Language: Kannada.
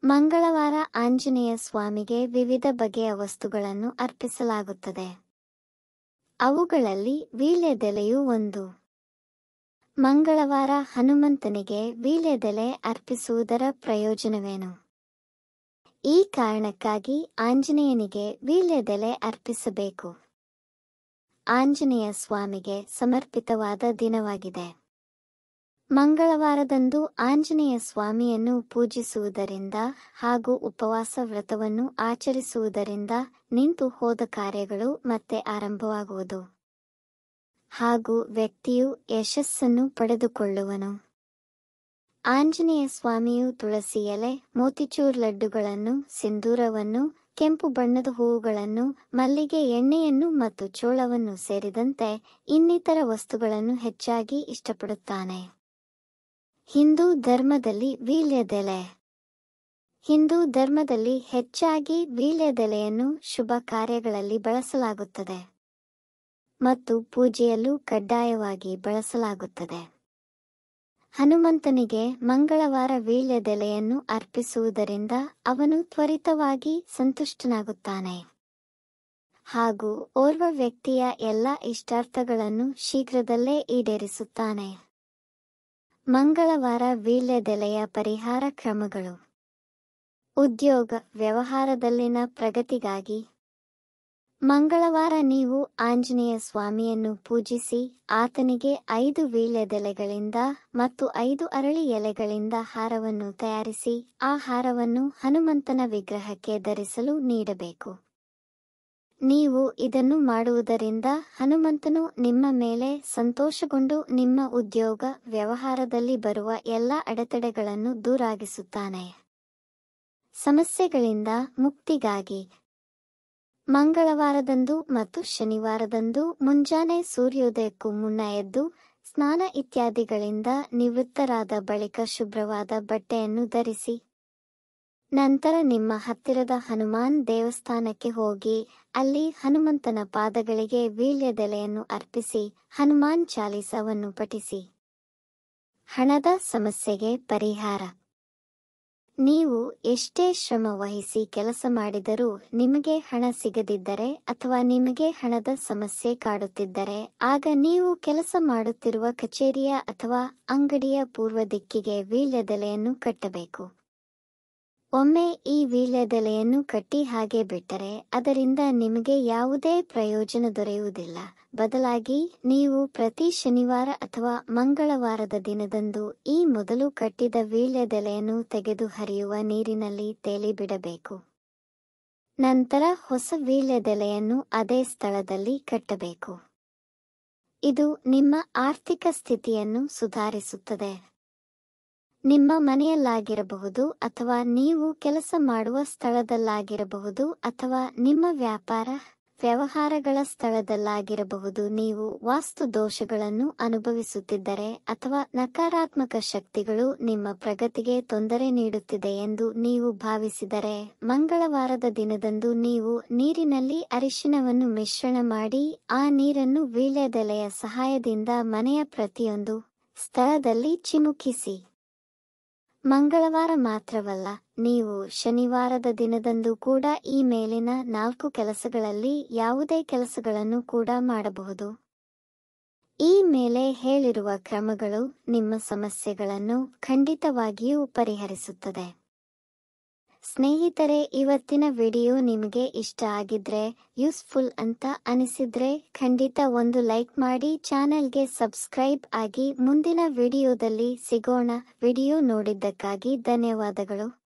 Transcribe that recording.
ಮಂಗಳವಾರ ಆಂಜನೇಯ ಸ್ವಾಮಿಗೆ ವಿವಿಧ ಬಗೆಯ ವಸ್ತುಗಳನ್ನು ಅರ್ಪಿಸಲಾಗುತ್ತದೆ ಅವುಗಳಲ್ಲಿ ವೀಳ್ಯದೆಲೆಯೂ ಒಂದು ಮಂಗಳವಾರ ಹನುಮಂತನಿಗೆ ವೀಳ್ಯದೆಲೆ ಅರ್ಪಿಸುವುದರ ಪ್ರಯೋಜನವೇನು ಈ ಕಾರಣಕ್ಕಾಗಿ ಆಂಜನೇಯನಿಗೆ ವೀಳ್ಯದೆಲೆ ಅರ್ಪಿಸಬೇಕು ಆಂಜನೇಯ ಸ್ವಾಮಿಗೆ ಸಮರ್ಪಿತವಾದ ದಿನವಾಗಿದೆ ಮಂಗಳವಾರದಂದು ಆಂಜನೇಯ ಸ್ವಾಮಿಯನ್ನು ಪೂಜಿಸುವುದರಿಂದ ಹಾಗೂ ಉಪವಾಸ ವ್ರತವನ್ನು ಆಚರಿಸುವುದರಿಂದ ನಿಂತು ಹೋದ ಕಾರ್ಯಗಳು ಮತ್ತೆ ಆರಂಭವಾಗುವುದು ಹಾಗೂ ವ್ಯಕ್ತಿಯು ಯಶಸ್ಸನ್ನು ಪಡೆದುಕೊಳ್ಳುವನು ಆಂಜನೇಯ ಸ್ವಾಮಿಯು ತುಳಸಿ ಎಲೆ ಮೋತಿಚೂರ್ ಲಡ್ಡುಗಳನ್ನು ಸಿಂಧೂರವನ್ನು ಕೆಂಪು ಬಣ್ಣದ ಹೂವುಗಳನ್ನು ಮಲ್ಲಿಗೆ ಎಣ್ಣೆಯನ್ನು ಮತ್ತು ಚೋಳವನ್ನು ಸೇರಿದಂತೆ ಇನ್ನಿತರ ವಸ್ತುಗಳನ್ನು ಹೆಚ್ಚಾಗಿ ಇಷ್ಟಪಡುತ್ತಾನೆ ಹಿಂದೂ ಧರ್ಮದಲ್ಲಿ ವೀಳ್ಯದೆಲೆ ಹಿಂದೂ ಧರ್ಮದಲ್ಲಿ ಹೆಚ್ಚಾಗಿ ವೀಳ್ಯದೆಲೆಯನ್ನು ಶುಭ ಕಾರ್ಯಗಳಲ್ಲಿ ಬಳಸಲಾಗುತ್ತದೆ ಮತ್ತು ಪೂಜೆಯಲ್ಲೂ ಕಡ್ಡಾಯವಾಗಿ ಬಳಸಲಾಗುತ್ತದೆ ಹನುಮಂತನಿಗೆ ಮಂಗಳವಾರ ವೀಳ್ಯದೆಲೆಯನ್ನು ಅರ್ಪಿಸುವುದರಿಂದ ಅವನು ತ್ವರಿತವಾಗಿ ಸಂತುಷ್ಟನಾಗುತ್ತಾನೆ ಹಾಗೂ ಓರ್ವ ವ್ಯಕ್ತಿಯ ಎಲ್ಲ ಇಷ್ಟಾರ್ಥಗಳನ್ನು ಶೀಘ್ರದಲ್ಲೇ ಈಡೇರಿಸುತ್ತಾನೆ ಮಂಗಳವಾರ ವೀಳ್ಯದೆಲೆಯ ಪರಿಹಾರ ಕ್ರಮಗಳು ಉದ್ಯೋಗ ವ್ಯವಹಾರದಲ್ಲಿನ ಪ್ರಗತಿಗಾಗಿ ಮಂಗಳವಾರ ನೀವು ಆಂಜನೇಯ ಸ್ವಾಮಿಯನ್ನು ಪೂಜಿಸಿ ಆತನಿಗೆ ಐದು ವೀಳ್ಯದೆಲೆಗಳಿಂದ ಮತ್ತು ಐದು ಅರಳಿ ಎಲೆಗಳಿಂದ ಹಾರವನ್ನು ತಯಾರಿಸಿ ಆ ಹಾರವನ್ನು ಹನುಮಂತನ ವಿಗ್ರಹಕ್ಕೆ ಧರಿಸಲು ನೀಡಬೇಕು ನೀವು ಇದನ್ನು ಮಾಡುವುದರಿಂದ ಹನುಮಂತನು ನಿಮ್ಮ ಮೇಲೆ ಸಂತೋಷಗೊಂಡು ನಿಮ್ಮ ಉದ್ಯೋಗ ವ್ಯವಹಾರದಲ್ಲಿ ಬರುವ ಎಲ್ಲ ಅಡೆತಡೆಗಳನ್ನು ದೂರಾಗಿಸುತ್ತಾನೆ ಸಮಸ್ಯೆಗಳಿಂದ ಮುಕ್ತಿಗಾಗಿ ಮಂಗಳವಾರದಂದು ಮತ್ತು ಶನಿವಾರದಂದು ಮುಂಜಾನೆ ಸೂರ್ಯೋದಯಕ್ಕೂ ಮುನ್ನ ಎದ್ದು ಸ್ನಾನ ಇತ್ಯಾದಿಗಳಿಂದ ನಿವೃತ್ತರಾದ ಬಳಿಕ ಶುಭ್ರವಾದ ಬಟ್ಟೆಯನ್ನು ಧರಿಸಿ ನಂತರ ನಿಮ್ಮ ಹತ್ತಿರದ ಹನುಮಾನ್ ದೇವಸ್ಥಾನಕ್ಕೆ ಹೋಗಿ ಅಲ್ಲಿ ಹನುಮಂತನ ಪಾದಗಳಿಗೆ ವೀಳ್ಯದೆಲೆಯನ್ನು ಅರ್ಪಿಸಿ ಹನುಮಾನ್ ಚಾಲೀಸವನ್ನು ಪಠಿಸಿ ಹಣದ ಸಮಸ್ಯೆಗೆ ಪರಿಹಾರ ನೀವು ಎಷ್ಟೇ ಶ್ರಮ ವಹಿಸಿ ಕೆಲಸ ಮಾಡಿದರೂ ನಿಮಗೆ ಹಣ ಸಿಗದಿದ್ದರೆ ಅಥವಾ ನಿಮಗೆ ಹಣದ ಸಮಸ್ಯೆ ಕಾಡುತ್ತಿದ್ದರೆ ಆಗ ನೀವು ಕೆಲಸ ಮಾಡುತ್ತಿರುವ ಕಚೇರಿಯ ಅಥವಾ ಅಂಗಡಿಯ ಪೂರ್ವ ದಿಕ್ಕಿಗೆ ವೀಳ್ಯದೆಲೆಯನ್ನು ಕಟ್ಟಬೇಕು ಒಮ್ಮೆ ಈ ವೀಳ್ಯದೆಲೆಯನ್ನು ಕಟ್ಟಿ ಹಾಗೆ ಬಿಟ್ಟರೆ ಅದರಿಂದ ನಿಮಗೆ ಯಾವುದೇ ಪ್ರಯೋಜನ ದೊರೆಯುವುದಿಲ್ಲ ಬದಲಾಗಿ ನೀವು ಪ್ರತಿ ಶನಿವಾರ ಅಥವಾ ಮಂಗಳವಾರದ ದಿನದಂದು ಈ ಮೊದಲು ಕಟ್ಟಿದ ವೀಳ್ಯದೆಲೆಯನ್ನು ತೆಗೆದು ಹರಿಯುವ ನೀರಿನಲ್ಲಿ ತೇಲಿ ಬಿಡಬೇಕು ನಂತರ ಹೊಸ ವೀಳ್ಯದೆಲೆಯನ್ನು ಅದೇ ಸ್ಥಳದಲ್ಲಿ ಕಟ್ಟಬೇಕು ಇದು ನಿಮ್ಮ ಆರ್ಥಿಕ ಸ್ಥಿತಿಯನ್ನು ಸುಧಾರಿಸುತ್ತದೆ ನಿಮ್ಮ ಮನೆಯಲ್ಲಾಗಿರಬಹುದು ಅಥವಾ ನೀವು ಕೆಲಸ ಮಾಡುವ ಸ್ಥಳದಲ್ಲಾಗಿರಬಹುದು ಅಥವಾ ನಿಮ್ಮ ವ್ಯಾಪಾರ ವ್ಯವಹಾರಗಳ ಸ್ಥಳದಲ್ಲಾಗಿರಬಹುದು ನೀವು ವಾಸ್ತು ದೋಷಗಳನ್ನು ಅನುಭವಿಸುತ್ತಿದ್ದರೆ ಅಥವಾ ನಕಾರಾತ್ಮಕ ಶಕ್ತಿಗಳು ನಿಮ್ಮ ಪ್ರಗತಿಗೆ ತೊಂದರೆ ನೀಡುತ್ತಿದೆ ಎಂದು ನೀವು ಭಾವಿಸಿದರೆ ಮಂಗಳವಾರದ ದಿನದಂದು ನೀವು ನೀರಿನಲ್ಲಿ ಅರಿಶಿನವನ್ನು ಮಿಶ್ರಣ ಮಾಡಿ ಆ ನೀರನ್ನು ವೀಳ್ಯದೆಲೆಯ ಸಹಾಯದಿಂದ ಮನೆಯ ಪ್ರತಿಯೊಂದು ಸ್ಥಳದಲ್ಲಿ ಚಿಮುಕಿಸಿ ಮಂಗಳವಾರ ಮಾತ್ರವಲ್ಲ ನೀವು ಶನಿವಾರದ ದಿನದಂದು ಕೂಡ ಈ ಮೇಲಿನ ನಾಲ್ಕು ಕೆಲಸಗಳಲ್ಲಿ ಯಾವುದೇ ಕೆಲಸಗಳನ್ನು ಕೂಡ ಮಾಡಬಹುದು ಈ ಮೇಲೆ ಹೇಳಿರುವ ಕ್ರಮಗಳು ನಿಮ್ಮ ಸಮಸ್ಯೆಗಳನ್ನು ಖಂಡಿತವಾಗಿಯೂ ಪರಿಹರಿಸುತ್ತದೆ ಸ್ನೇಹಿತರೆ ಇವತ್ತಿನ ವಿಡಿಯೋ ನಿಮಗೆ ಇಷ್ಟ ಆಗಿದ್ರೆ ಯೂಸ್ಫುಲ್ ಅಂತ ಅನಿಸಿದ್ರೆ ಖಂಡಿತ ಒಂದು ಲೈಕ್ ಮಾಡಿ ಚಾನೆಲ್ಗೆ ಸಬ್ಸ್ಕ್ರೈಬ್ ಆಗಿ ಮುಂದಿನ ವಿಡಿಯೋದಲ್ಲಿ ಸಿಗೋಣ ವಿಡಿಯೋ ನೋಡಿದ್ದಕ್ಕಾಗಿ ಧನ್ಯವಾದಗಳು